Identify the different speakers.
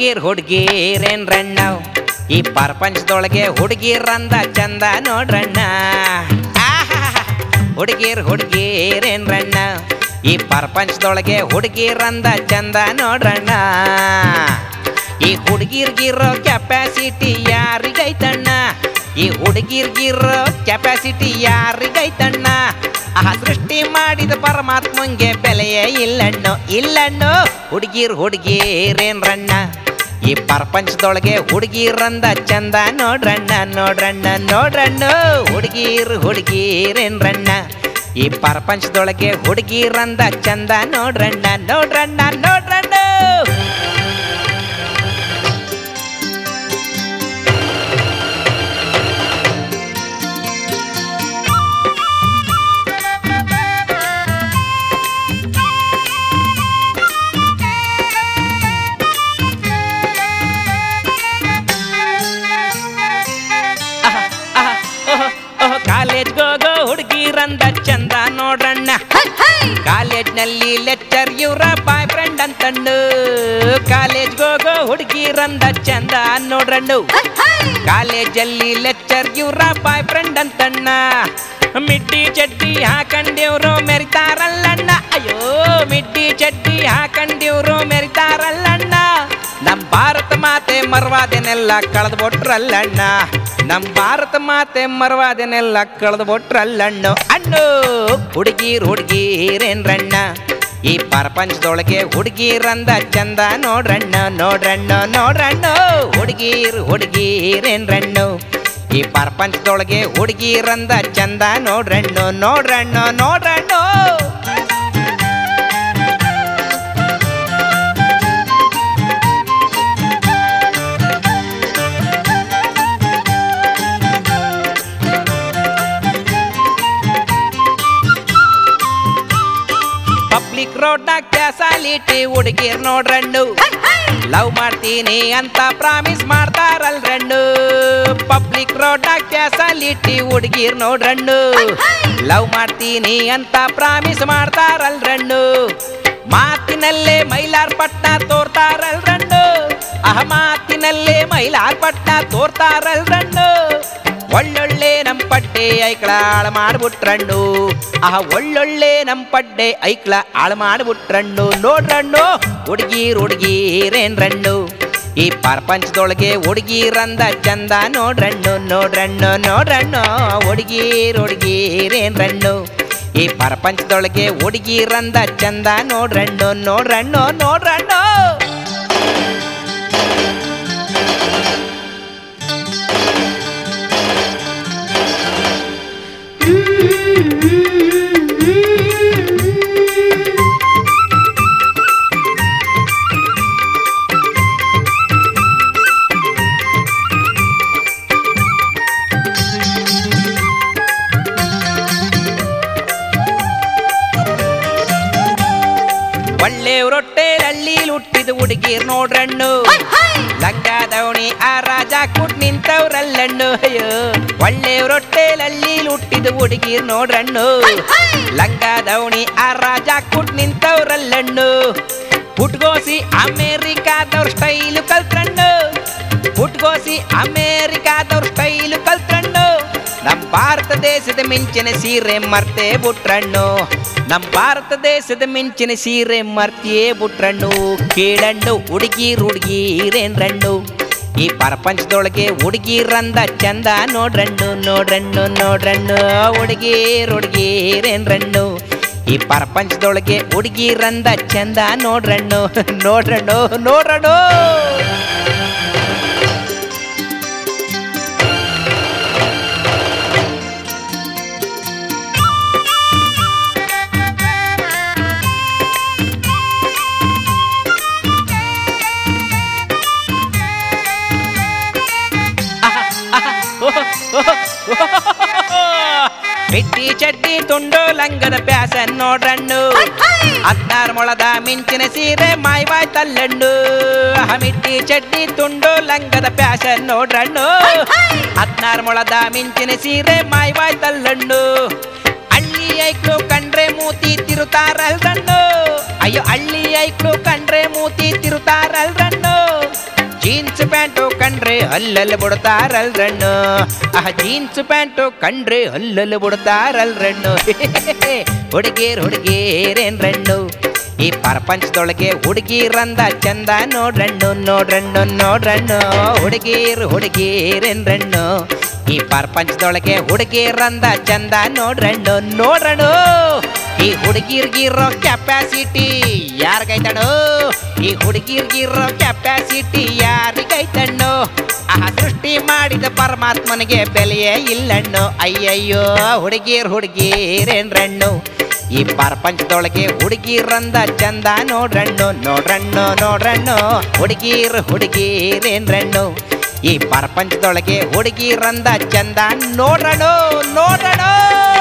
Speaker 1: ಹುಡುಗೀರ್ ಹುಡುಗೀರೇನ್ ರಣ್ಣ ಈ ಪ್ರಪಂಚದೊಳಗೆ ಹುಡುಗೀರಂದ ಚಂದ ನೋಡ್ರಣ್ಣ ಆಹಾಹಾ. ಹುಡುಗೀರ್ ಹುಡುಗೀರೇನ್ ರಣ್ಣ ಈ ಪ್ರಪಂಚದೊಳಗೆ ಹುಡುಗೀರಂದ ಚಂದ ನೋಡ್ರಣ್ಣ ಈ ಹುಡುಗಿರ್ಗಿರೋ ಕೆಪಾಸಿಟಿ ಯಾರಿಗೈತಣ್ಣ ಈ ಹುಡುಗಿರ್ಗಿರೋ ಕೆಪಾಸಿಟಿ ಯಾರಿಗೈತಣ್ಣ ಆ ಸೃಷ್ಟಿ ಮಾಡಿದ ಪರಮಾತ್ಮಂಗೆ ಬೆಲೆಯೇ ಇಲ್ಲಣ್ಣು ಇಲ್ಲಣ್ಣು ಹುಡುಗಿರ್ ಹುಡುಗೀರೇನ್ರಣ್ಣ ಈ ಪ್ರಪಂಚದೊಳಗೆ ಹುಡುಗಿರಂದ ಚಂದ ನೋಡ್ರಣ್ಣ ನೋಡ್ರಣ್ಣ ನೋಡ್ರಣ್ಣ ಹುಡುಗೀರ್ ಹುಡುಗೀರೇನ್ರಣ್ಣ ಈ ಪ್ರಪಂಚದೊಳಗೆ ಹುಡುಗಿರಂದ ಚಂದ ನೋಡ್ರಣ್ಣ ನೋಡ್ರಣ್ಣ ನೋಡ್ರಣ್ಣ ಕಾಲೇಜ್ಗೆ ಹೋಗೋ ಹುಡುಗಿರಂದ ಚಂದ ನೋಡ್ರಣ್ಣ ಕಾಲೇಜ್ನಲ್ಲಿ ಲೆಕ್ಚರ್ ಇವ್ರ ಬಾಯ್ ಫ್ರೆಂಡ್ ಅಂತಂಡು ಕಾಲೇಜ್ಗೆ ಹೋಗೋ ಹುಡುಗಿರಂದ ಚಂದ ನೋಡ್ರಣ್ಣು ಕಾಲೇಜಲ್ಲಿ ಲೆಕ್ಚರ್ ಇವ್ರ ಬಾಯ್ ಫ್ರೆಂಡ್ ಅಂತಣ್ಣ ಮಿಡ್ಡಿ ಚಡ್ಡಿ ಹಾಕಂಡಿವ್ರು ಮೆರಿತಾರಲ್ಲಣ್ಣ ಅಯ್ಯೋ ಮಿಡ್ಡಿ ಚಡ್ಡಿ ಹಾಕಂಡಿವ್ರು ಮೆರಿತಾರಲ್ಲಣ್ಣ ನಮ್ ಭಾರತ ಮಾತೆ ಮರ್ವಾದೆನೆಲ್ಲ ಕಳೆದು ಬಿಟ್ರಲ್ಲಣ್ಣ ನಮ್ ಭಾರತ ಮಾತೆ ಮರ್ವಾದೆನೆಲ್ಲ ಕಳೆದು ಬಿಟ್ರಲ್ಲಣ್ಣು ಅಣ್ಣು ಹುಡುಗೀರ್ ಹುಡುಗೀರೇನ್ರಣ್ಣ ಈ ಪ್ರಪಂಚದೊಳಗೆ ಹುಡುಗೀರಂದ ಚಂದ ನೋಡ್ರಣ್ಣ ನೋಡ್ರಣ್ಣ ನೋಡ್ರಣ್ಣ ಹುಡುಗೀರ್ ಹುಡುಗೀರೇನ್ರಣ್ಣು ಈ ಪ್ರಪಂಚದೊಳಗೆ ಹುಡುಗೀರಂದ ಚಂದ ನೋಡ್ರಣ್ಣು ನೋಡ್ರಣ್ಣ ನೋಡ್ರಣ್ಣ ಪಬ್ಲಿಕ್ ರೋಡ್ನಾಗ ಕ್ಯಾಸಾಲಿಟಿ ಹುಡುಗೀರ್ ನೋಡ್ರಣ್ಣು ಲವ್ ಮಾಡ್ತೀನಿ ಅಂತ ಪ್ರಾಮಿಸ್ ಮಾಡ್ತಾರಲ್ರಣ್ಣು ಪಬ್ಲಿಕ್ ರೋಡ್ನಾಗ ಕ್ಯಾಸಾಲಿಟಿ ಹುಡುಗೀರ್ ನೋಡ್ರಣ್ಣು ಲವ್ ಮಾಡ್ತೀನಿ ಅಂತ ಪ್ರಾಮಿಸ್ ಮಾಡ್ತಾರಲ್ರಣ್ಣು ಮಾತಿನಲ್ಲೇ ಮೈಲಾರ್ ಪಟ್ಟ ತೋರ್ತಾರಲ್ರಣ್ಣು ಅಹ ಮಾತಿನಲ್ಲೇ ಮೈಲಾರ್ ಪಟ್ಟ ತೋರ್ತಾರಲ್ರಣ್ಣು ಒಳ್ಳೊಳ್ಳೆ ನಮ್ ಪಡ್ಡೆ ಐಕ್ಳ ಹಾಳು ಮಾಡ್ಬಿಟ್ರಣ್ಣು ಆಹ ಒಳ್ಳೊಳ್ಳೆ ನಮ್ ಪಡ್ಡೆ ಐಕ್ಳ ಹಾಳು ಮಾಡ್ಬಿಟ್ರಣ್ಣು ನೋಡ್ರಣ್ಣು ಹುಡುಗೀರ್ ಹುಡುಗೀರೇನ್ರಣ್ಣು ಈ ಪ್ರಪಂಚದೊಳಗೆ ಹುಡುಗೀರಂದ ಚಂದ ನೋಡ್ರಣ್ಣು ನೋಡ್ರಣ್ಣು ನೋಡ್ರಣ್ಣು ಹುಡುಗೀರ್ ಹುಡುಗೀರೇನ್ರಣ್ಣು ಈ ಪ್ರಪಂಚದೊಳಗೆ ಹುಡುಗೀರಂದ ಚಂದ ನೋಡ್ರಣ್ಣು ನೋಡ್ರಣ್ಣು ನೋಡ್ರಣ್ಣು ಒಳ್ಳೆ ರೊಟ್ಟೆ ಹಳ್ಳಿಲ್ ಹುಟ್ಟಿದ ಹುಡುಗೀರ್ ನೋಡ್ರಣ್ಣು ಲಂಗ ದವಣಿ ಆ ರಾಜ ಕುಟ್ ನಿಂತವ್ರಲ್ಲಣ್ಣು ಅಯ್ಯೋ ಒಳ್ಳೆ ರೊಟ್ಟೆ ಹಳ್ಳಿಲ್ ಹುಟ್ಟಿದ ಹುಡುಗೀರ್ ನೋಡ್ರಣ್ಣು ಲಂಗ ದವಣಿ ಆ ರಾಜ ಕುಟ್ ನಿಂತವ್ರಲ್ಲಣ್ಣು ಹುಟ್ಗೋಸಿ ಅಮೇರಿಕಾದವ್ರ ಸ್ಟೈಲು ಕಲ್ತ್ರಣ್ಣು ಹುಟ್ಗೋಸಿ ಅಮೇರಿಕಾದವ್ರ ಸ್ಟೈಲು ಕಲ್ತ್ರಣ್ಣು ನಮ್ ಭಾರತ ದೇಶದ ಮಿಂಚಿನ ಸೀರೆ ಮರ್ತೇ ಬಿಟ್ರಣ್ಣು ನಮ್ ಭಾರತ ದೇಶದ ಮಿಂಚಿನ ಸೀರೆ ಮರ್ತಿಯೇ ಬಿಟ್ರಣ್ಣು ಕೇಳಣ್ಣು ಹುಡುಗೀರ್ ಹುಡುಗೀರೇನ್ರಣ್ಣು ಈ ಪ್ರಪಂಚದೊಳಗೆ ಹುಡುಗೀರಂದ ಚಂದ ನೋಡ್ರಣ್ಣು ನೋಡ್ರಣ್ಣು ನೋಡ್ರಣ್ಣು ಹುಡುಗೀರ್ ಹುಡುಗೀರೇನ್ರಣ್ಣು ಈ ಪ್ರಪಂಚದೊಳಗೆ ಹುಡುಗೀರಂದ ಚಂದ ನೋಡ್ರಣ್ಣು ನೋಡ್ರಣ್ಣು ನೋಡ್ರಣ್ಣು ಮಿಟ್ಟಿ ಚಡ್ಡಿ ತುಂಡು ಲಂಗದ ಪ್ಯಾಸನ್ ನೋಡ್ರಣ್ಣು ಹದ್ನಾರು ಮೊಳದ ಮಿಂಚಿನ ಸೀರೆ ಮಾಯ್ವಾಯ್ ತಲ್ಲಣ್ಣು ಮಿಟ್ಟಿ ಚಡ್ಡಿ ತುಂಡು ಲಂಗದ ಪ್ಯಾಸನ್ ನೋಡ್ರಣ್ಣು ಹದ್ನಾರು ಮೊಳದ ಮಿಂಚಿನ ಸೀರೆ ಮಾಯ್ವಾಯ್ ತಲ್ಲಣ್ಣು ಹಳ್ಳಿ ಐಕ್ಳು ಕಂಡ್ರೆ ಮೂತಿ ತಿರುತಾರಲ್ರಣ್ಣು ಅಯ್ಯೋ ಹಳ್ಳಿ ಐಕ್ಳು ಕಂಡ್ರೆ ಮೂತಿ ತಿರುತಾರಲ್ರಣ್ಣು ಜೀನ್ಸ್ ಪ್ಯಾಂಟು ಕಂಡ್ರೆ ಅಲ್ಲಲ್ಲಿ ಬಿಡ್ತಾರಲ್ರಣ್ಣು ಆ ಜೀನ್ಸ್ ಪ್ಯಾಂಟು ಕಂಡ್ರೆ ಅಲ್ಲಲ್ಲಿ ಬಿಡ್ತಾರಲ್ರಣ್ಣು ಹುಡುಗೀರ್ ಹುಡುಗೀರೇನ್ರಣ್ಣು ಈ ಪ್ರಪಂಚದೊಳಗೆ ಹುಡುಗೀರಂದ ಚಂದ ನೋಡ್ರಣ್ಣು ನೋಡ್ರಣ್ಣು ನೋಡ್ರಣ್ಣು ಹುಡುಗೀರ್ ಹುಡುಗೀರೇನ್ರಣ್ಣು ಈ ಪ್ರಪಂಚದೊಳಗೆ ಹುಡುಗೀರಂದ ಚಂದ ನೋಡ್ರಣ್ಣು ನೋಡ್ರಣ್ಣು ಈ ಹುಡುಗಿರ್ಗಿರೋ ಕೆಪಾಸಿಟಿ ಯಾರಿಗೈತಣ್ಣು ಈ ಹುಡುಗಿರ್ಗಿರೋ ಕೆಪಾಸಿಟಿ ಯಾರಿಗೈತಣ್ಣು ಆ ಸೃಷ್ಟಿ ಮಾಡಿದ ಪರಮಾತ್ಮನಿಗೆ ಬೆಲೆಯೇ ಇಲ್ಲಣ್ಣು ಅಯ್ಯಯ್ಯೋ ಹುಡುಗೀರ್ ಹುಡುಗೀರೇನ್ರಣ್ಣು ಈ ಪ್ರಪಂಚದೊಳಗೆ ಹುಡುಗಿರಂದ ಚಂದ ನೋಡ್ರಣ್ಣು ನೋಡ್ರಣ್ಣು ನೋಡ್ರಣ್ಣು ಹುಡುಗೀರ್ ಹುಡುಗೀರೇನ್ರಣ್ಣು ಈ ಪ್ರಪಂಚದೊಳಗೆ ಹುಡುಗಿರಂದ ಚಂದ ನೋಡ್ರಣ್ಣು ನೋಡ್ರಣ್ಣು